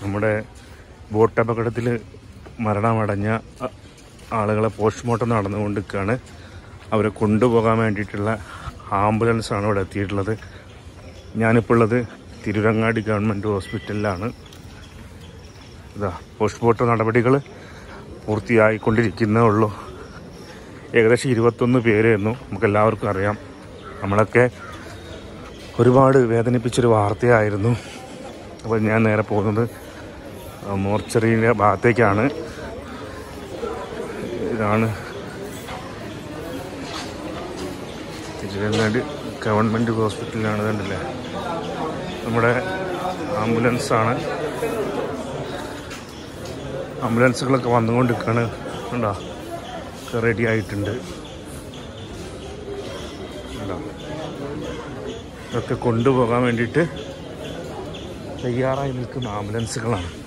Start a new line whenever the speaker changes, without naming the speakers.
നമ്മുടെ ബോട്ട് അപകടത്തിൽ മരണമടഞ്ഞ അ- ആളുകളെ പോസ്റ്റ്മോർട്ടം നടന്നുകൊണ്ടിരിക്കുകയാണ് അവരെ കൊണ്ടുപോകാൻ വേണ്ടിയിട്ടുള്ള ആംബുലൻസാണ് ഇവിടെ എത്തിയിട്ടുള്ളത് ഞാനിപ്പോൾ ഉള്ളത് തിരുരങ്ങാടി ഗവൺമെൻറ് ഹോസ്പിറ്റലിലാണ് ഇതാ പോസ്റ്റ്മോർട്ടം നടപടികൾ പൂർത്തിയായിക്കൊണ്ടിരിക്കുന്നേ ഉള്ളൂ ഏകദേശം ഇരുപത്തൊന്ന് പേരായിരുന്നു നമുക്കെല്ലാവർക്കും അറിയാം നമ്മളൊക്കെ ഒരുപാട് വേദനിപ്പിച്ചൊരു വാർത്തയായിരുന്നു അപ്പോൾ ഞാൻ നേരെ പോകുന്നത് മോർച്ചറിയുടെ ഭാഗത്തേക്കാണ് ഇതാണ് തിരുവനന്തപുരം ഗവൺമെൻറ് ഹോസ്പിറ്റലിലാണ് കണ്ടില്ലേ നമ്മുടെ ആംബുലൻസാണ് ആംബുലൻസുകളൊക്കെ വന്നുകൊണ്ടിരിക്കുകയാണ് കണ്ടോ ഒക്കെ റെഡി ആയിട്ടുണ്ട് കണ്ടോ ഇതൊക്കെ കൊണ്ടുപോകാൻ വേണ്ടിയിട്ട് തയ്യാറായി നിൽക്കുന്ന ആംബുലൻസുകളാണ്